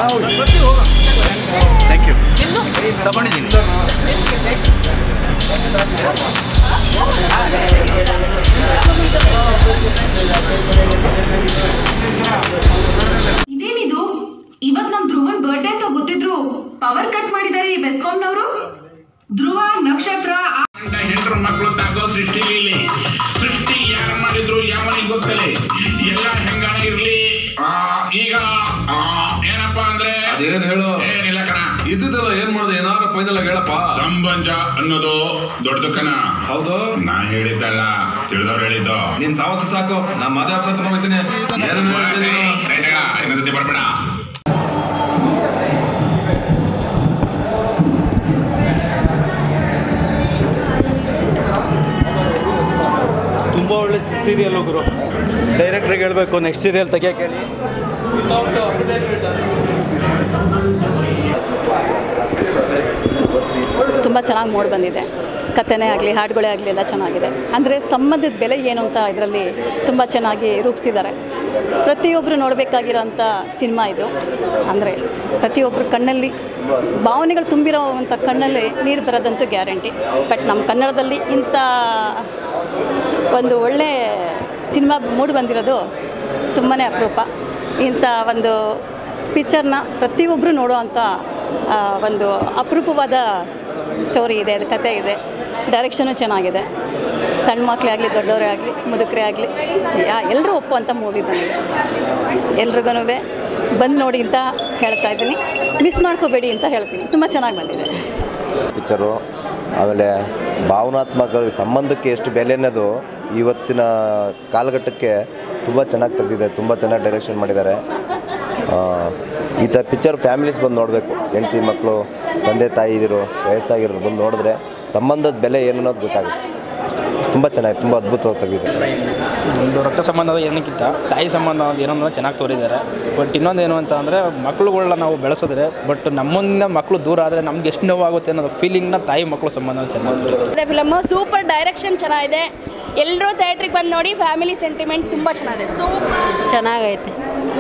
Thank you ತಗೊಂಡಿದ್ದೀನಿ ಇದೇನಿದು ಇವತ್ ನಮ್ ಧ್ರುವನ್ ಬರ್ಡೇ ಅಂತ ಗೊತ್ತಿದ್ರು ಪವರ್ ಕಟ್ ಮಾಡಿದ್ದಾರೆ ಈ ಬೆಸ್ಕಾಂನವರು ಧ್ರುವ ನಕ್ಷತ್ರ ಆ- ಗಂಡ ಹೆಂಡ್ರು ಮಕ್ಕಳು ತಾಗೋ ಸೃಷ್ಟಿ ಲೀಲೆ ಸೃಷ್ಟಿ ಯಾರು ಮಾಡಿದ್ರು ಯಾವನಿಗೆ ಗೊತ್ತಲೆ ಎಲ್ಲ ಹೆಂಗಾನ ಇರ್ಲಿ ಆ, ಈಗ ಆ, ಏನಪ್ಪ ಅಂದ್ರೆ ಅದೇನ್ ಹೇಳು ಏನಿಲ್ಲ ಕಣ ಇದ್ದಿದ್ದಲ್ಲ ಏನ್ ಮಾಡ್ದೆ ಏನಾರ ಫೈನಲ್ ಆಗಿ ಹೇಳಪ್ಪ ಸಂಬಂಧ ಅನ್ನೋದು ದೊಡ್ಡದು ಕಣ ಹೌದು ನಾ ಹೇಳಿದ್ದಲ್ಲ ತಿಳಿದವ್ರು ಹೇಳಿದ್ದು ನಿನ್ ಸಾವಸ ಸಾಕು ನಾ ಮದುವೆ ಹತ್ರ ಹೋಗ್ತೀನಿ ಏನೇನ್ ಹೇಳ್ತೀನಿ ನೀನು? ಇನ್ನೊಂದ್ಸತಿ ಬರ್ಬೇಡ ತುಂಬ ಒಳ್ಳೆ ಸೀರಿಯಲ್ ಗುರು ಡೈರೆಕ್ಟ್ರಿಗೆ ಹೇಳಬೇಕು ನೆಕ್ಸ್ಟ್ ಸೀರಿಯಲ್ ತೆಗಿಯಕ್ಕೆ ಹೇಳಿ ತುಂಬ ಚೆನ್ನಾಗಿ ಮೂಡಿ ಬಂದಿದೆ ಕಥೆನೇ ಆಗಲಿ ಹಾಡುಗಳೇ ಆಗಲಿ ಎಲ್ಲ ಚೆನ್ನಾಗಿದೆ ಅಂದರೆ ಸಂಬಂಧದ ಬೆಲೆ ಏನು ಅಂತ ಇದರಲ್ಲಿ ತುಂಬ ಚೆನ್ನಾಗಿ ರೂಪಿಸಿದ್ದಾರೆ ಪ್ರತಿಯೊಬ್ಬರು ನೋಡಬೇಕಾಗಿರೋಂಥ ಸಿನಿಮಾ ಇದು ಅಂದರೆ ಪ್ರತಿಯೊಬ್ಬರು ಕಣ್ಣಲ್ಲಿ ಭಾವನೆಗಳು ತುಂಬಿರೋವಂಥ ಕಣ್ಣಲ್ಲಿ ನೀರು ಬರೋದಂತೂ ಗ್ಯಾರಂಟಿ ಬಟ್ ನಮ್ಮ ಕನ್ನಡದಲ್ಲಿ ಇಂಥ ಒಂದು ಒಳ್ಳೆ ಸಿನಿಮಾ ಮೂಡಿ ಬಂದಿರೋದು ತುಂಬಾ ಅಪರೂಪ ಇಂಥ ಒಂದು ಪಿಕ್ಚರ್ನ ಪ್ರತಿಯೊಬ್ಬರು ನೋಡುವಂಥ ಆ, ಒಂದು ಅಪರೂಪವಾದ ಸ್ಟೋರಿ ಇದೆ ಅದು ಕತೆ ಇದೆ ಡೈರೆಕ್ಷನು ಚೆನ್ನಾಗಿದೆ ಸಣ್ಣ ಮಕ್ಕಳೇ ಆಗಲಿ ದೊಡ್ಡವರೇ ಆಗಲಿ ಮುದುಕರೇ ಆಗಲಿ ಯಾ ಎಲ್ಲರೂ ಒಪ್ಪುವಂಥ ಮೂವಿ ಬಂದಿದೆ ಎಲ್ರಿಗೂ ಬಂದು ನೋಡಿ ಅಂತ ಹೇಳ್ತಾ ಇದ್ದೀನಿ ಮಿಸ್ ಮಾಡ್ಕೋಬೇಡಿ ಅಂತ ಹೇಳ್ತೀನಿ ತುಂಬ ಚೆನ್ನಾಗಿ ಬಂದಿದೆ ಪಿಕ್ಚರು ಆಮೇಲೆ ಭಾವನಾತ್ಮಕ ಸಂಬಂಧಕ್ಕೆ ಎಷ್ಟು ಬೆಲೆ ಅನ್ನೋದು ಇವತ್ತಿನ ಕಾಲಘಟ್ಟಕ್ಕೆ ತುಂಬ ಚೆನ್ನಾಗಿ ತೆಗೆದಿದೆ ತುಂಬ ಚೆನ್ನಾಗಿ ಡೈರೆಕ್ಷನ್ ಮಾಡಿದ್ದಾರೆ ಆ, ಈ ಥರ ಪಿಕ್ಚರ್ ಫ್ಯಾಮಿಲೀಸ್ ಬಂದು ನೋಡಬೇಕು ಹೆಂಡತಿ ಮಕ್ಕಳು ತಂದೆ ತಾಯಿ ಇದಿರು ವಯಸ್ಸಾಗಿರೋರು ಬಂದು ನೋಡಿದ್ರೆ ಸಂಬಂಧದ ಬೆಲೆ ಏನು ಅನ್ನೋದು ಗೊತ್ತಾಗುತ್ತೆ ತುಂಬ ಚೆನ್ನಾಗಿ ತುಂಬ ಅದ್ಭುತವಾಗಿ ತೆಗೆದಿದೆ ಒಂದು ರಕ್ತ ಸಂಬಂಧ ಏನಕ್ಕಿಂತ ತಾಯಿ ಸಂಬಂಧ ಅನ್ನೋದು ಏನೋ ಚೆನ್ನಾಗಿ ತೋರಿದ್ದಾರೆ ಬಟ್ ಇನ್ನೊಂದು ಏನು ಅಂತ ಅಂದರೆ ಮಕ್ಕಳುಗಳನ್ನ ನಾವು ಬೆಳೆಸಿದ್ರೆ ಬಟ್ ನಮ್ಮಿಂದ ಮಕ್ಕಳು ದೂರ ಆದರೆ ನಮ್ಗೆ ಎಷ್ಟು ನೋವಾಗುತ್ತೆ ಅನ್ನೋದು ಫೀಲಿಂಗ್ನ ತಾಯಿ ಮಕ್ಕಳು ಸಂಬಂಧ ಚೆನ್ನಾಗಿ ತೋರಿದ್ದಾರೆ ಫಿಲಮ್ ಸೂಪರ್ ಡೈರೆಕ್ಷನ್ ಚೆನ್ನಾಗಿದೆ ಎಲ್ಲರೂ ಥಿಯೇಟ್ರಿಗೆ ಬಂದು ನೋಡಿ ಫ್ಯಾಮಿಲಿ ಸೆಂಟಿಮೆಂಟ್ ತುಂಬ ಚೆನ್ನಾಗಿದೆ ಸೂಪರ್ ಚೆನ್ನಾಗೈತೆ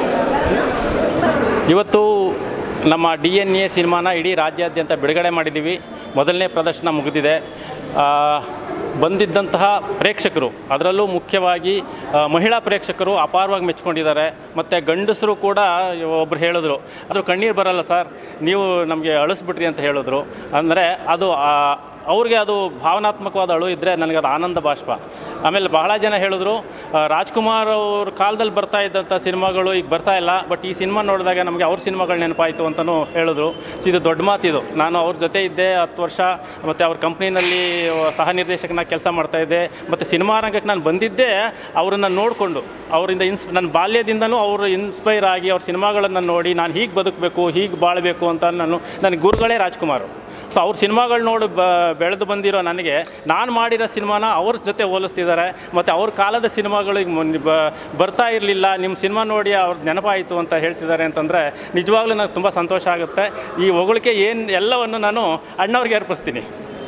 ಇವತ್ತು ನಮ್ಮ ಡಿ ಎನ್ ಎ ಸಿನಿಮಾನ ಇಡೀ ರಾಜ್ಯಾದ್ಯಂತ ಬಿಡುಗಡೆ ಮಾಡಿದ್ದೀವಿ ಮೊದಲನೇ ಪ್ರದರ್ಶನ ಮುಗಿದಿದೆ ಆ, ಬಂದಿದ್ದಂತಹ ಪ್ರೇಕ್ಷಕರು ಅದರಲ್ಲೂ ಮುಖ್ಯವಾಗಿ ಆ, ಮಹಿಳಾ ಪ್ರೇಕ್ಷಕರು ಅಪಾರವಾಗಿ ಮೆಚ್ಕೊಂಡಿದ್ದಾರೆ ಮತ್ತು ಗಂಡಸರು ಕೂಡ ಒಬ್ಬರು ಹೇಳಿದ್ರು ಅದು ಕಣ್ಣೀರು ಬರಲ್ಲ ಸರ್ ನೀವು ನಮಗೆ ಅಳಿಸ್ಬಿಟ್ರಿ ಅಂತ ಹೇಳಿದ್ರು ಅಂದರೆ ಅದು ಆ, ಅವ್ರಿಗೆ ಅದು ಭಾವನಾತ್ಮಕವಾದ ಅಳು ಇದ್ದರೆ ನನಗೆ ಅದು ಆನಂದ ಬಾಷ್ಪ ಆಮೇಲೆ ಬಹಳ ಜನ ಹೇಳಿದ್ರು ಆ, ರಾಜ್ಕುಮಾರ್ ಅವ್ರ ಕಾಲದಲ್ಲಿ ಬರ್ತಾ ಇದ್ದಂಥ ಸಿನಿಮಾಗಳು ಈಗ ಬರ್ತಾ ಇಲ್ಲ ಬಟ್ ಈ ಸಿನಿಮಾ ನೋಡಿದಾಗ ನಮಗೆ ಅವ್ರ ಸಿನಿಮಾಗಳು ನೆನಪಾಯಿತು ಅಂತಲೂ ಹೇಳಿದ್ರು ಸೊ ಇದು ದೊಡ್ಡ ಮಾತಿದು ನಾನು ಅವ್ರ ಜೊತೆ ಇದ್ದೆ ಹತ್ತು ವರ್ಷ ಮತ್ತು ಅವ್ರ ಕಂಪ್ನಿನಲ್ಲಿ ಸಹ ನಿರ್ದೇಶಕನಾಗಿ ಕೆಲಸ ಮಾಡ್ತಾಯಿದ್ದೆ ಮತ್ತು ಸಿನಿಮಾ ರಂಗಕ್ಕೆ ನಾನು ಬಂದಿದ್ದೇ ಅವರನ್ನು ನೋಡಿಕೊಂಡು ಅವರಿಂದ ಇನ್ಸ್ ನನ್ನ ಬಾಲ್ಯದಿಂದನೂ ಅವರು ಇನ್ಸ್ಪೈರ್ ಆಗಿ ಅವ್ರ ಸಿನಿಮಾಗಳನ್ನು ನೋಡಿ ನಾನು ಹೀಗೆ ಬದುಕಬೇಕು ಹೀಗೆ ಬಾಳಬೇಕು ಅಂತ ನಾನು ನನ್ನ ಗುರುಗಳೇ ರಾಜ್ಕುಮಾರ್ ಸೊ ಅವ್ರ ಸಿನಿಮಾಗಳು ನೋಡಿ ಬ ಬೆಳೆದು ಬಂದಿರೋ ನನಗೆ ನಾನು ಮಾಡಿರೋ ಸಿನಿಮಾನ ಅವ್ರ ಜೊತೆ ಹೋಲಿಸ್ತಿದ್ದಾರೆ ಮತ್ತು ಅವ್ರ ಕಾಲದ ಸಿನಿಮಾಗಳು ಈಗ ಮೊನ್ನೆ ಬ ಬರ್ತಾ ಇರಲಿಲ್ಲ ನಿಮ್ಮ ಸಿನಿಮಾ ನೋಡಿ ಅವ್ರ ನೆನಪಾಯಿತು ಅಂತ ಹೇಳ್ತಿದ್ದಾರೆ ಅಂತಂದರೆ ನಿಜವಾಗ್ಲೂ ನನಗೆ ತುಂಬ ಸಂತೋಷ ಆಗುತ್ತೆ ಈ ಹೊಗಳಿಕೆ ಏನು ಎಲ್ಲವನ್ನು ನಾನು ಅಣ್ಣವ್ರಿಗೆ ಅರ್ಪಿಸ್ತೀನಿ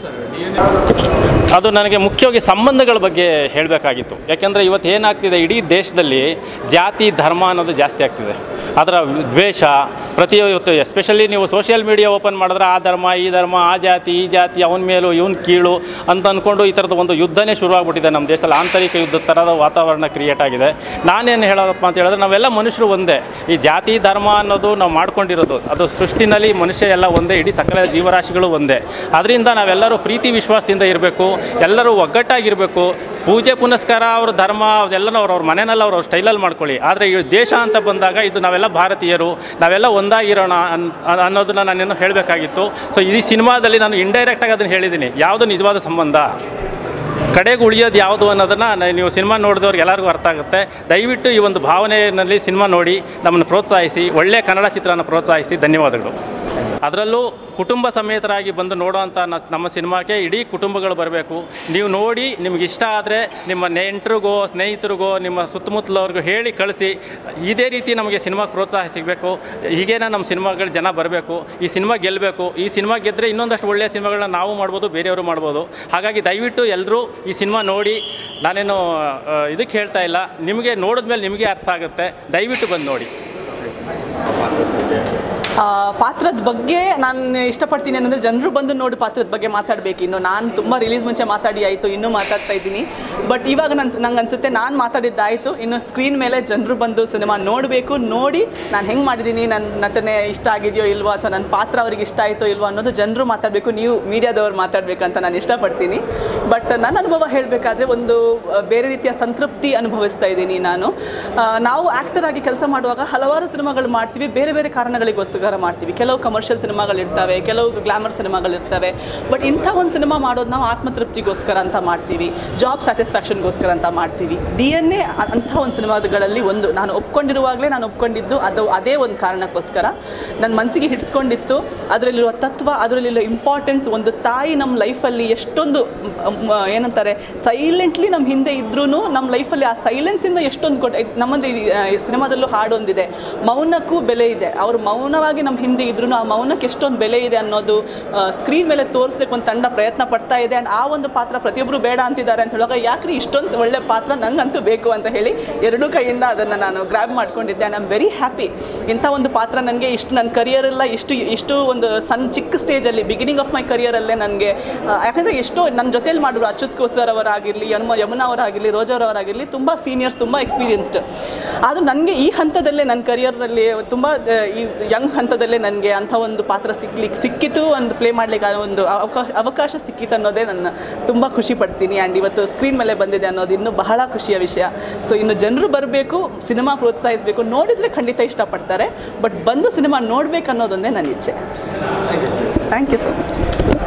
ಅದು ನನಗೆ ಮುಖ್ಯವಾಗಿ ಸಂಬಂಧಗಳ ಬಗ್ಗೆ ಹೇಳಬೇಕಾಗಿತ್ತು ಯಾಕೆಂದರೆ ಇವತ್ತು ಏನಾಗ್ತಿದೆ ಇಡೀ ದೇಶದಲ್ಲಿ ಜಾತಿ ಧರ್ಮ ಅನ್ನೋದು ಜಾಸ್ತಿ ಆಗ್ತಿದೆ ಅದರ ದ್ವೇಷ ಪ್ರತಿ ಇವತ್ತು ಎಸ್ಪೆಷಲಿ ನೀವು ಸೋಷಿಯಲ್ ಮೀಡಿಯಾ ಓಪನ್ ಮಾಡಿದ್ರೆ ಆ ಧರ್ಮ ಈ ಧರ್ಮ ಆ ಜಾತಿ ಈ ಜಾತಿ ಅವನ ಮೇಲೂ ಇವನ್ ಕೀಳು ಅಂತ ಅಂದ್ಕೊಂಡು ಈ ಥರದ ಒಂದು ಯುದ್ಧನೇ ಶುರುವಾಗ್ಬಿಟ್ಟಿದೆ ನಮ್ಮ ದೇಶದಲ್ಲಿ ಆಂತರಿಕ ಯುದ್ಧ ಥರದ ವಾತಾವರಣ ಕ್ರಿಯೇಟ್ ಆಗಿದೆ ನಾನೇನು ಹೇಳೋದಪ್ಪ ಅಂತ ಹೇಳಿದ್ರೆ ನಾವೆಲ್ಲ ಮನುಷ್ಯರು ಒಂದೇ ಈ ಜಾತಿ ಧರ್ಮ ಅನ್ನೋದು ನಾವು ಮಾಡ್ಕೊಂಡಿರೋದು ಅದು ಸೃಷ್ಟಿನಲ್ಲಿ ಮನುಷ್ಯ ಎಲ್ಲ ಒಂದೇ ಇಡೀ ಸಕಲ ಜೀವರಾಶಿಗಳು ಒಂದೇ ಅದರಿಂದ ನಾವೆಲ್ಲರೂ ಪ್ರೀತಿ ವಿಶ್ವಾಸದಿಂದ ಇರಬೇಕು ಎಲ್ಲರೂ ಒಗ್ಗಟ್ಟಾಗಿರಬೇಕು ಪೂಜೆ ಪುನಸ್ಕಾರ ಅವ್ರ ಧರ್ಮ ಅದೆಲ್ಲನೂ ಅವ್ರ ಅವ್ರ ಮನೆಯಲ್ಲಿ ಅವ್ರ ಅವ್ರ ಸ್ಟೈಲಲ್ಲಿ ಮಾಡ್ಕೊಳ್ಳಿ ಆದರೆ ಈ ದೇಶ ಅಂತ ಬಂದಾಗ ಇದು ನಾವೆಲ್ಲ ಭಾರತೀಯರು ನಾವೆಲ್ಲ ಒಂದಾಗಿರೋಣ ಅನ್ ಅನ್ನೋದನ್ನ ನಾನೇನು ಹೇಳಬೇಕಾಗಿತ್ತು ಸೊ ಈ ಸಿನಿಮಾದಲ್ಲಿ ನಾನು ಇಂಡೈರೆಕ್ಟಾಗಿ ಅದನ್ನು ಹೇಳಿದ್ದೀನಿ ಯಾವುದು ನಿಜವಾದ ಸಂಬಂಧ ಕಡೆಗೆ ಉಳಿಯೋದು ಯಾವುದು ಅನ್ನೋದನ್ನು ನ- ನೀವು ಸಿನಿಮಾ ನೋಡಿದವ್ರಿಗೆ ಎಲ್ಲರಿಗೂ ಅರ್ಥ ಆಗುತ್ತೆ ದಯವಿಟ್ಟು ಈ ಒಂದು ಭಾವನೆಯಲ್ಲಿ ಸಿನಿಮಾ ನೋಡಿ ನಮ್ಮನ್ನು ಪ್ರೋತ್ಸಾಹಿಸಿ ಒಳ್ಳೆಯ ಕನ್ನಡ ಚಿತ್ರನ ಪ್ರೋತ್ಸಾಹಿಸಿ ಧನ್ಯವಾದಗಳು ಅದರಲ್ಲೂ ಕುಟುಂಬ ಸಮೇತರಾಗಿ ಬಂದು ನೋಡೋವಂಥ ನ- ನಮ್ಮ ಸಿನಿಮಾಕ್ಕೆ ಇಡೀ ಕುಟುಂಬಗಳು ಬರಬೇಕು ನೀವು ನೋಡಿ ನಿಮ್ಗೆ ಇಷ್ಟ ಆದರೆ ನಿಮ್ಮ ನೆಂಟರಿಗೋ ಸ್ನೇಹಿತರಿಗೋ ನಿಮ್ಮ ಸುತ್ತಮುತ್ತಲವ್ರಿಗೂ ಹೇಳಿ ಕಳಿಸಿ ಇದೇ ರೀತಿ ನಮಗೆ ಸಿನಿಮಾಗೆ ಪ್ರೋತ್ಸಾಹ ಸಿಗಬೇಕು ಹೀಗೇನ ನಮ್ಮ ಸಿನಿಮಾಗಳು ಜನ ಬರಬೇಕು ಈ ಸಿನಿಮಾ ಗೆಲ್ಲಬೇಕು ಈ ಸಿನಿಮಾ ಗೆದ್ದರೆ ಇನ್ನೊಂದಷ್ಟು ಒಳ್ಳೆಯ ಸಿನಿಮಾಗಳನ್ನ ನಾವು ಮಾಡ್ಬೋದು ಬೇರೆಯವರು ಮಾಡ್ಬೋದು ಹಾಗಾಗಿ ದಯವಿಟ್ಟು ಎಲ್ಲರೂ ಈ ಸಿನಿಮಾ ನೋಡಿ ನಾನೇನು ಆ, ಇದಕ್ಕೆ ಹೇಳ್ತಾ ಇಲ್ಲ ನಿಮಗೆ ನೋಡಿದ್ಮೇಲೆ ನಿಮಗೆ ಅರ್ಥ ಆಗುತ್ತೆ ದಯವಿಟ್ಟು ಬಂದು ನೋಡಿ ಆ, ಪಾತ್ರದ ಬಗ್ಗೆ ನಾನು ಇಷ್ಟಪಡ್ತೀನಿ ಅನ್ನೋದ್ರೆ ಜನರು ಬಂದು ನೋಡಿ ಪಾತ್ರದ ಬಗ್ಗೆ ಮಾತಾಡಬೇಕು ಇನ್ನು ನಾನು ತುಂಬ ರಿಲೀಸ್ ಮುಂಚೆ ಮಾತಾಡಿ ಆಯಿತು ಇನ್ನೂ ಮಾತಾಡ್ತಾ ಇದ್ದೀನಿ ಬಟ್ ಇವಾಗ ನನ್ನ ನಂಗೆ ಅನಿಸುತ್ತೆ ನಾನು ಮಾತಾಡಿದ್ದಾಯಿತು ಇನ್ನು ಸ್ಕ್ರೀನ್ ಮೇಲೆ ಜನರು ಬಂದು ಸಿನಿಮಾ ನೋಡಬೇಕು ನೋಡಿ ನಾನು ಹೆಂಗೆ ಮಾಡಿದ್ದೀನಿ ನನ್ನ ನಟನೆ ಇಷ್ಟ ಆಗಿದೆಯೋ ಇಲ್ವೋ ಅಥವಾ ನನ್ನ ಪಾತ್ರ ಅವ್ರಿಗೆ ಇಷ್ಟ ಆಯಿತೋ ಇಲ್ವೋ ಅನ್ನೋದು ಜನರು ಮಾತಾಡಬೇಕು ನೀವು ಮೀಡಿಯಾದವ್ರು ಮಾತಾಡಬೇಕಂತ ನಾನು ಇಷ್ಟಪಡ್ತೀನಿ ಬಟ್ ನನ್ನ ಅನುಭವ ಹೇಳಬೇಕಾದ್ರೆ ಒಂದು ಆ, ಬೇರೆ ರೀತಿಯ ಸಂತೃಪ್ತಿ ಅನುಭವಿಸ್ತಾ ಇದ್ದೀನಿ ನಾನು ಆ, ನಾವು ಆ್ಯಕ್ಟರ್ ಆಗಿ ಕೆಲಸ ಮಾಡುವಾಗ ಹಲವಾರು ಸಿನಿಮಾಗಳು ಮಾಡ್ತೀವಿ ಬೇರೆ ಬೇರೆ ಕಾರಣಗಳಿಗೋಸ್ಕರ ಮಾಡ್ತೀವಿ ಕೆಲವು ಕಮರ್ಷಿಯಲ್ ಸಿನಿಮಾಗಳಿರ್ತವೆ ಕೆಲವು ಗ್ಲಾಮರ್ ಸಿನಿಮಾಗಳಿರ್ತವೆ ಬಟ್ ಇಂಥ ಒಂದು ಸಿನಿಮಾ ಮಾಡೋದು ನಾವು ಆತ್ಮತೃಪ್ತಿಗೋಸ್ಕರ ಅಂತ ಮಾಡ್ತೀವಿ ಜಾಬ್ ಸ್ಯಾಟಿಸ್ಫ್ಯಾಕ್ಷನ್ಗೋಸ್ಕರ ಅಂತ ಮಾಡ್ತೀವಿ ಡಿ ಎನ್ ಎ ಅಂಥ ಒಂದು ಸಿನಿಮಾಗಳಲ್ಲಿ ಒಂದು ನಾನು ಒಪ್ಕೊಂಡಿರುವಾಗಲೇ ನಾನು ಒಪ್ಕೊಂಡಿದ್ದು ಅದು ಅದೇ ಒಂದು ಕಾರಣಕ್ಕೋಸ್ಕರ ನನ್ನ ಮನಸ್ಸಿಗೆ ಹಿಡಿಸ್ಕೊಂಡಿತ್ತು ಅದರಲ್ಲಿರುವ ತತ್ವ ಅದರಲ್ಲಿರೋ ಇಂಪಾರ್ಟೆನ್ಸ್ ಒಂದು ತಾಯಿ ನಮ್ಮ ಲೈಫಲ್ಲಿ ಎಷ್ಟೊಂದು ಮ್, ಮ್, ಏನಂತಾರೆ ಸೈಲೆಂಟ್ಲಿ ನಮ್ಮ ಹಿಂದೆ ಇದ್ರೂ ನಮ್ಮ ಲೈಫಲ್ಲಿ ಆ ಸೈಲೆನ್ಸಿಂದ ಎಷ್ಟೊಂದು ಕೊಟ್ಟು ನಮ್ಮದು ಈ ಆ, ಈ ಸಿನಿಮಾದಲ್ಲೂ ಹಾಡೊಂದಿದೆ ಮೌನಕ್ಕೂ ಬೆಲೆ ಇದೆ ಅವರು ಮೌನವಾಗಿ ನಮ್ಮ ಹಿಂದೆ ಇದ್ರೂ ಆ ಮೌನಕ್ಕೆ ಎಷ್ಟೊಂದು ಬೆಲೆ ಇದೆ ಅನ್ನೋದು ಸ್ಕ್ರೀನ್ ಮೇಲೆ ತೋರಿಸ್ಲಿಕ್ಕೆ ಒಂದು ತಂಡ ಪ್ರಯತ್ನ ಪಡ್ತಾ ಇದೆ ಆ್ಯಂಡ್ ಆ ಒಂದು ಪಾತ್ರ ಪ್ರತಿಯೊಬ್ಬರು ಬೇಡ ಅಂತಿದ್ದಾರೆ ಅಂತ ಹೇಳುವಾಗ ಯಾಕ್ರಿ ಇಷ್ಟೊಂದು ಒಳ್ಳೆ ಪಾತ್ರ ನಂಗಂತೂ ಬೇಕು ಅಂತ ಹೇಳಿ ಎರಡೂ ಕೈಯಿಂದ ಅದನ್ನು ನಾನು ಗ್ರ್ಯಾಬ್ ಮಾಡ್ಕೊಂಡಿದ್ದೆ and I am very happy ಇಂಥ ಒಂದು ಪಾತ್ರ ನನಗೆ ಇಷ್ಟು ನನ್ನ ಕರಿಯರೆಲ್ಲ ಇಷ್ಟು ಇಷ್ಟು ಒಂದು ಸಣ್ಣ ಚಿಕ್ಕ ಸ್ಟೇಜಲ್ಲಿ ಬಿಗಿನಿಂಗ್ ಆಫ್ ಮೈ ಕರಿಯರಲ್ಲೇ ನನಗೆ ಯಾಕಂದರೆ ಎಷ್ಟೋ ನನ್ನ ಜೊತೆಲಿ ಮಾಡಿದ್ರು ಅಚ್ಯುತ್ ಕೋಸರ್ ಅವರಾಗಿರಲಿ ಯಮುನ ಯಮುನಾ ಅವರಾಗಿರಲಿ ರೋಜಾರವರಾಗಿರಲಿ ತುಂಬ ಸೀನಿಯರ್ಸ್ ತುಂಬ ಎಕ್ಸ್ಪೀರಿಯನ್ಸ್ಡ್ ಅದು ನನಗೆ ಈ ಹಂತದಲ್ಲೇ ನನ್ನ ಕರಿಯರ್ನಲ್ಲಿ ತುಂಬ ಈ ಯಂಗ್ ಹಂತದಲ್ಲೇ ನನಗೆ ಅಂಥ ಒಂದು ಪಾತ್ರ ಸಿಕ್ಲಿಕ್ಕೆ ಸಿಕ್ಕಿತು ಒಂದು ಪ್ಲೇ ಮಾಡಲಿಕ್ಕೆ ಒಂದು ಅವಕಾಶ ಅವಕಾಶ ಸಿಕ್ಕಿತು ಅನ್ನೋದೇ ನನ್ನ ತುಂಬ ಖುಷಿ ಪಡ್ತೀನಿ ಆ್ಯಂಡ್ ಇವತ್ತು ಸ್ಕ್ರೀನ್ ಮೇಲೆ ಬಂದಿದೆ ಅನ್ನೋದು ಇನ್ನೂ ಬಹಳ ಖುಷಿಯ ವಿಷಯ ಸೊ ಇನ್ನು ಜನರು ಬರಬೇಕು ಸಿನಿಮಾ ಪ್ರೋತ್ಸಾಹಿಸಬೇಕು ನೋಡಿದರೆ ಖಂಡಿತ ಇಷ್ಟಪಡ್ತಾರೆ ಬಟ್ ಬಂದು ಸಿನಿಮಾ ನೋಡಬೇಕು ಅನ್ನೋದೊಂದೇ ನನ್ನ ಇಚ್ಛೆ ಥ್ಯಾಂಕ್ ಯು ಸೊ ಮಚ್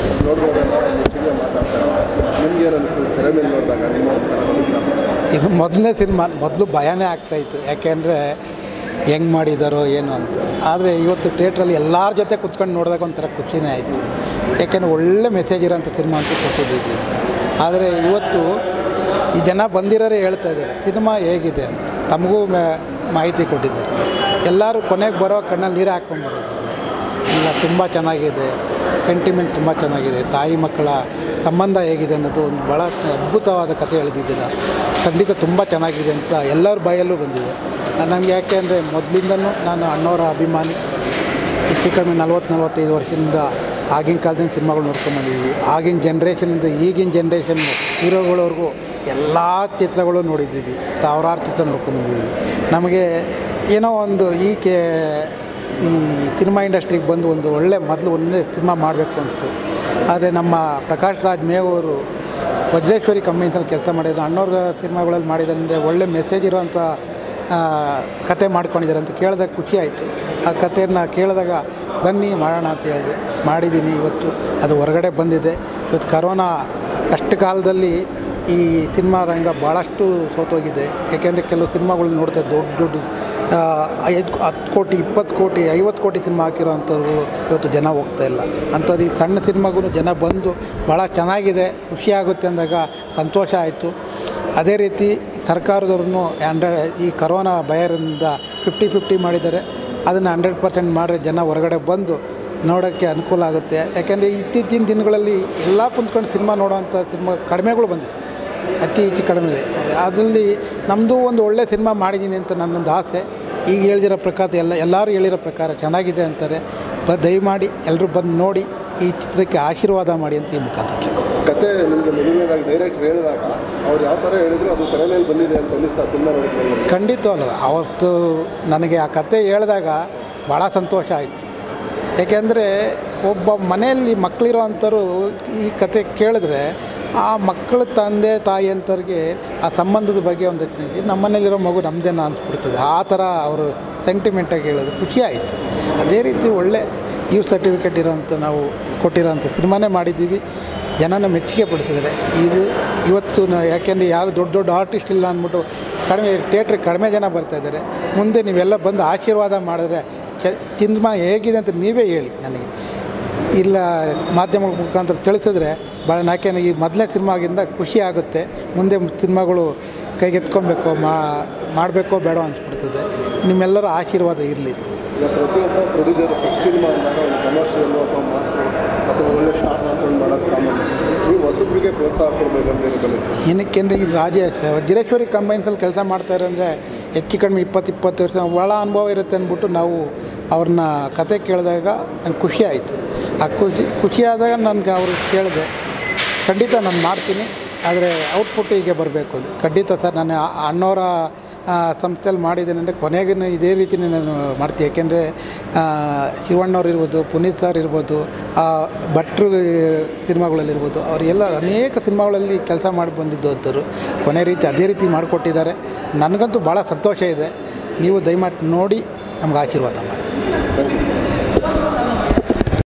ಇದು ಮೊದಲನೇ ಸಿನಿಮಾ ಮೊದಲು ಭಯನೇ ಆಗ್ತಾಯಿತ್ತು ಯಾಕೆಂದರೆ ಹೆಂಗೆ ಮಾಡಿದಾರೋ ಏನು ಅಂತ ಆದರೆ ಇವತ್ತು ಥಿಯೇಟ್ರಲ್ಲಿ ಎಲ್ಲರ ಜೊತೆ ಕುತ್ಕೊಂಡು ನೋಡಿದಾಗ ಒಂಥರ ಖುಷಿನೇ ಆಯಿತು ಯಾಕೆಂದರೆ ಒಳ್ಳೆ ಮೆಸೇಜ್ ಇರೋಂಥ ಸಿನಿಮಾ ಅಂತ ಕೊಟ್ಟಿದ್ದೀವಿ ಅಂತ ಆದರೆ ಇವತ್ತು ಈ ಜನ ಬಂದಿರೋರೇ ಹೇಳ್ತಾ ಇದ್ದಾರೆ ಸಿನಿಮಾ ಹೇಗಿದೆ ಅಂತ ತಮಗೂ ಮೆ- ಮಾಹಿತಿ ಕೊಟ್ಟಿದ್ದಾರೆ ಎಲ್ಲರೂ ಕೊನೆಗೆ ಬರೋ ಕಣ್ಣಲ್ಲಿ ನೀರು ಹಾಕ್ಕೊಂಬರೋದು ಇಲ್ಲ ತುಂಬ ಚೆನ್ನಾಗಿದೆ ಸೆಂಟಿಮೆಂಟ್ ತುಂಬ ಚೆನ್ನಾಗಿದೆ ತಾಯಿ ಮಕ್ಕಳ ಸಂಬಂಧ ಹೇಗಿದೆ ಅನ್ನೋದು ಒಂದು ಭಾಳ ಅದ್ಭುತವಾದ ಕಥೆ ಎಳೆದಿದ್ದೀರ ಖಂಡಿತ ತುಂಬ ಚೆನ್ನಾಗಿದೆ ಅಂತ ಎಲ್ಲರ ಬಾಯಲ್ಲೂ ಬಂದಿದೆ ನನಗೆ ಯಾಕೆ ಅಂದರೆ ಮೊದಲಿಂದನೂ ನಾನು ಅಣ್ಣವರ ಅಭಿಮಾನಿ ಹೆಚ್ಚು ಕಡಿಮೆ ನಲ್ವತ್ತು ನಲ್ವತ್ತೈದು ವರ್ಷದಿಂದ ಆಗಿನ ಕಾಲದಿಂದ ಸಿನಿಮಾಗಳು ನೋಡ್ಕೊಂಬಂದಿದ್ದೀವಿ ಆಗಿನ ಜನ್ರೇಷನಿಂದ ಈಗಿನ ಜನ್ರೇಷನ್ ಹೀರೋಗಳವರೆಗೂ ಎಲ್ಲ ಚಿತ್ರಗಳು ನೋಡಿದ್ದೀವಿ ಸಾವಿರಾರು ಚಿತ್ರ ನೋಡ್ಕೊಂಬಂದಿದ್ದೀವಿ ನಮಗೆ ಏನೋ ಒಂದು ಈ ಕೆ ಈ ಸಿನಿಮಾ ಇಂಡಸ್ಟ್ರಿಗೆ ಬಂದು ಒಂದು ಒಳ್ಳೆ ಮೊದಲು ಒಂದೇ ಸಿನಿಮಾ ಮಾಡಬೇಕು ಅಂತು ಆದರೆ ನಮ್ಮ ಪ್ರಕಾಶ್ ರಾಜ್ ಮೇವ್ ಅವರು ವಜ್ರೇಶ್ವರಿ ಕಂಪನೀಸಲ್ಲಿ ಕೆಲಸ ಮಾಡಿದ್ರು ಅಣ್ಣವ್ರ ಸಿನಿಮಾಗಳಲ್ಲಿ ಮಾಡಿದಂದರೆ ಒಳ್ಳೆ ಮೆಸೇಜ್ ಇರುವಂಥ ಆ, ಕತೆ ಮಾಡ್ಕೊಂಡಿದ್ದಾರೆ ಅಂತ ಕೇಳಿದಾಗ ಖುಷಿ ಆಯಿತು ಆ ಕಥೆಯನ್ನು ಕೇಳಿದಾಗ ಬನ್ನಿ ಮಾಡೋಣ ಅಂತ ಹೇಳಿದೆ ಮಾಡಿದ್ದೀನಿ ಇವತ್ತು ಅದು ಹೊರಗಡೆ ಬಂದಿದೆ ಇವತ್ತು ಕರೋನಾ ಕಷ್ಟ ಕಾಲದಲ್ಲಿ ಈ ಸಿನಿಮಾ ರಂಗ ಭಾಳಷ್ಟು ಸೋತೋಗಿದೆ ಯಾಕೆಂದರೆ ಕೆಲವು ಸಿನಿಮಾಗಳು ನೋಡ್ತಾ ದೊಡ್ಡ ದೊಡ್ಡ ಆ, ಐದು ಹತ್ತು ಕೋಟಿ ಇಪ್ಪತ್ತು ಕೋಟಿ ಐವತ್ತು ಕೋಟಿ ಸಿನಿಮಾ ಹಾಕಿರೋವಂಥವ್ರು ಇವತ್ತು ಜನ ಹೋಗ್ತಾ ಇಲ್ಲ ಅಂಥದ್ದು ಈ ಸಣ್ಣ ಸಿನಿಮಾಗೂ ಜನ ಬಂದು ಭಾಳ ಚೆನ್ನಾಗಿದೆ ಖುಷಿಯಾಗುತ್ತೆ ಅಂದಾಗ ಸಂತೋಷ ಆಯಿತು ಅದೇ ರೀತಿ ಸರ್ಕಾರದವ್ರೂ ಹಂಡ್ರೆ ಈ ಕರೋನಾ ಭಯದಿಂದ ಫಿಫ್ಟಿ ಫಿಫ್ಟಿ ಮಾಡಿದ್ದಾರೆ ಅದನ್ನು ಹಂಡ್ರೆಡ್ ಪರ್ಸೆಂಟ್ ಮಾಡಿದ್ರೆ ಜನ ಹೊರಗಡೆ ಬಂದು ನೋಡೋಕ್ಕೆ ಅನುಕೂಲ ಆಗುತ್ತೆ ಯಾಕೆಂದರೆ ಇತ್ತೀಚಿನ ದಿನಗಳಲ್ಲಿ ಎಲ್ಲ ಕುಂತ್ಕೊಂಡು ಸಿನಿಮಾ ನೋಡೋವಂಥ ಸಿನಿಮಾ ಕಡಿಮೆಗಳು ಬಂದಿದೆ ಅತಿ ಹೆಚ್ಚು ಕಡಿಮೆ ಅದರಲ್ಲಿ ನಮ್ಮದು ಒಂದು ಒಳ್ಳೆ ಸಿನಿಮಾ ಮಾಡಿದ್ದೀನಿ ಅಂತ ನನ್ನೊಂದು ಆಸೆ ಈಗ ಹೇಳಿರೋ ಪ್ರಕಾರ ಎಲ್ಲ ಎಲ್ಲರೂ ಹೇಳಿರೋ ಪ್ರಕಾರ ಚೆನ್ನಾಗಿದೆ ಅಂತಾರೆ ಬ ದಯಮಾಡಿ ಎಲ್ಲರೂ ಬಂದು ನೋಡಿ ಈ ಚಿತ್ರಕ್ಕೆ ಆಶೀರ್ವಾದ ಮಾಡಿ ಅಂತ ಈ ಮುಖಾಂತರ ಕೇಳ್ಕೊತೀನಿ ಕತೆ ನಿಮಗೆ ಮೊದಲನೇದಾಗಿ ಡೈರೆಕ್ಟ್ ಹೇಳಿದಾಗ ಅವ್ರು ಯಾವ ಥರ ಹೇಳಿದ್ರು ಅದು ತೆರೆ ಮೇಲೆ ಬಂದಿದೆ ಅಂತ ಅನ್ನಿಸ್ತಾ ಸಿನಿಮಾ ನೋಡಿದ್ಮೇಲೆ ಖಂಡಿತವಲ್ಲ ಅವತ್ತು ನನಗೆ ಆ ಕತೆ ಹೇಳಿದಾಗ ಭಾಳ ಸಂತೋಷ ಆಯಿತು ಏಕೆಂದರೆ ಒಬ್ಬ ಮನೆಯಲ್ಲಿ ಮಕ್ಕಳಿರೋ ಅಂಥವ್ರು ಈ ಕತೆ ಕೇಳಿದ್ರೆ ಆ ಮಕ್ಕಳ ತಂದೆ ತಾಯಿ ಅಂಥವ್ರಿಗೆ ಆ ಸಂಬಂಧದ ಬಗ್ಗೆ ಒಂದು ನಮ್ಮ ಮನೇಲಿರೋ ಮಗು ನಮ್ಮದೇನ ಅನಿಸ್ಬಿಡ್ತದೆ ಆ ಥರ ಅವರು ಸೆಂಟಿಮೆಂಟಾಗಿ ಹೇಳಿದ್ರು ಖುಷಿ ಆಯಿತು ಅದೇ ರೀತಿ ಒಳ್ಳೆ ಯು ಸರ್ಟಿಫಿಕೇಟ್ ಇರೋಂಥ ನಾವು ಕೊಟ್ಟಿರೋಂಥ ಸಿನಿಮಾನೇ ಮಾಡಿದ್ದೀವಿ ಜನನ ಮೆಚ್ಚುಗೆ ಪಡಿಸಿದ್ದಾರೆ ಇದು ಇವತ್ತು ನಾವು ಯಾಕೆಂದರೆ ಯಾರು ದೊಡ್ಡ ದೊಡ್ಡ ಆರ್ಟಿಸ್ಟ್ ಇಲ್ಲ ಅಂದ್ಬಿಟ್ಟು ಕಡಿಮೆ ಥಿಯೇಟ್ರಿಗೆ ಕಡಿಮೆ ಜನ ಬರ್ತಾಯಿದ್ದಾರೆ ಮುಂದೆ ನೀವೆಲ್ಲ ಬಂದು ಆಶೀರ್ವಾದ ಮಾಡಿದ್ರೆ ಚ ಸಿನಿಮಾ ಹೇಗಿದೆ ಅಂತ ನೀವೇ ಹೇಳಿ ನನಗೆ ಇಲ್ಲ ಮಾಧ್ಯಮ ಮುಖಾಂತರ ತಿಳಿಸಿದ್ರೆ ಭಾಳ ಯಾಕೆಂದರೆ ಈ ಮೊದಲನೇ ಸಿನಿಮಾಗಿಂದ ಖುಷಿ ಆಗುತ್ತೆ ಮುಂದೆ ಸಿನಿಮಾಗಳು ಕೈಗೆತ್ಕೊಬೇಕು ಮಾ ಮಾಡಬೇಕೋ ಬೇಡೋ ಅನಿಸ್ಬಿಡ್ತದೆ ನಿಮ್ಮೆಲ್ಲರ ಆಶೀರ್ವಾದ ಇರಲಿ ಈಗ ಪ್ರತಿಯೊಬ್ಬ ಪ್ರೊಡ್ಯೂಸರ್ ಫಸ್ಟ್ ಸಿನಿಮಾ ಅಂದಾಗ ಒಂದು ಕಮರ್ಷಿಯಲ್ ಅಥವಾ ಮಾಸ್ ಅಥವಾ ಒಳ್ಳೆ ಸ್ಟಾರ್ ಹಾಕೊಂಡು ಮಾಡೋದು ಕಾಮನ್ ನೀವು ಹೊಸಬ್ರಿಗೆ ಪ್ರೋತ್ಸಾಹ ಕೊಡಬೇಕಂತ ಹೇಳಿ ಏನಕ್ಕೆಂದರೆ ಈ ರಾಜೇಶ್ ವಜ್ರೇಶ್ವರಿ ಕಂಬೈನ್ಸಲ್ಲಿ ಕೆಲಸ ಮಾಡ್ತಾರೆ ಅಂದರೆ ಹೆಚ್ಚು ಕಡಿಮೆ ಇಪ್ಪತ್ತು ಇಪ್ಪತ್ತು ವರ್ಷ ಭಾಳ ಅನುಭವ ಇರುತ್ತೆ ಅಂದ್ಬಿಟ್ಟು ನಾವು ಅವ್ರನ್ನ ಕತೆ ಕೇಳಿದಾಗ ನಂಗೆ ಖುಷಿ ಆಯಿತು ಆ ಖುಷಿ ಖುಷಿಯಾದಾಗ ನನಗೆ ಅವ್ರು ಕೇಳಿದೆ ಖಂಡಿತ ನಾನು ಮಾಡ್ತೀನಿ ಆದರೆ ಔಟ್ಪುಟ್ ಹೀಗೆ ಬರಬೇಕು ಅದು ಖಂಡಿತ ಸರ್ ನಾನು ಆ- ಅಣ್ಣವರ ಆ, ಸಂಸ್ಥೆಯಲ್ಲಿ ಮಾಡಿದ್ದೇನೆ ಅಂದರೆ ಕೊನೆಗೂ ಇದೇ ರೀತಿನೇ ನಾನು ಮಾಡ್ತೀನಿ ಯಾಕೆಂದರೆ ಶಿವಣ್ಣವ್ರು ಇರ್ಬೋದು ಪುನೀತ್ ಸರ್ ಇರ್ಬೋದು ಆ, ಭಟ್ರು ಸಿನಿಮಾಗಳಲ್ಲಿರ್ಬೋದು ಅವರೆಲ್ಲ ಅನೇಕ ಸಿನಿಮಾಗಳಲ್ಲಿ ಕೆಲಸ ಮಾಡಿ ಬಂದಿದ್ದು ಅಂಥವ್ರು ಕೊನೆ ರೀತಿ ಅದೇ ರೀತಿ ಮಾಡಿಕೊಟ್ಟಿದ್ದಾರೆ ನನಗಂತೂ ಭಾಳ ಸಂತೋಷ ಇದೆ ನೀವು ದಯಮಾಡಿ ನೋಡಿ ನಮ್ಗೆ ಆಶೀರ್ವಾದ ಮಾಡಿ